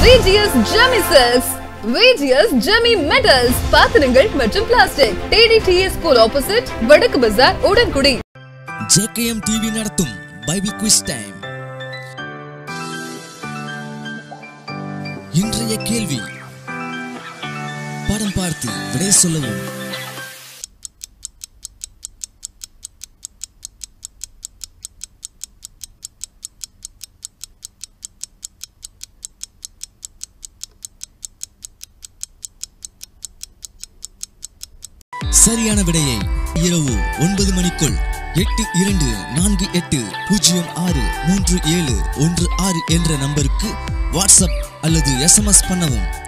VGS Jummy Cells VGS Jummy Metals பாத்திரங்கள் மற்றும் plastic TDTS school opposite வடக்கு பஜார் உடன்குடி ஜேகேஎம் டிவி நடத்தும் பைபிள் குவிஸ் டைம் இன்றைய கேள்வி படம் பார்த்து விடை சொல்லவும் சரியான விடையை இரவு ஒன்பது மணிக்குள் எட்டு இரண்டு நான்கு எட்டு பூஜ்ஜியம் ஆறு மூன்று ஏழு ஒன்று ஆறு என்ற நம்பருக்கு வாட்ஸ்அப் அல்லது எஸ்எம்எஸ் பண்ணவும்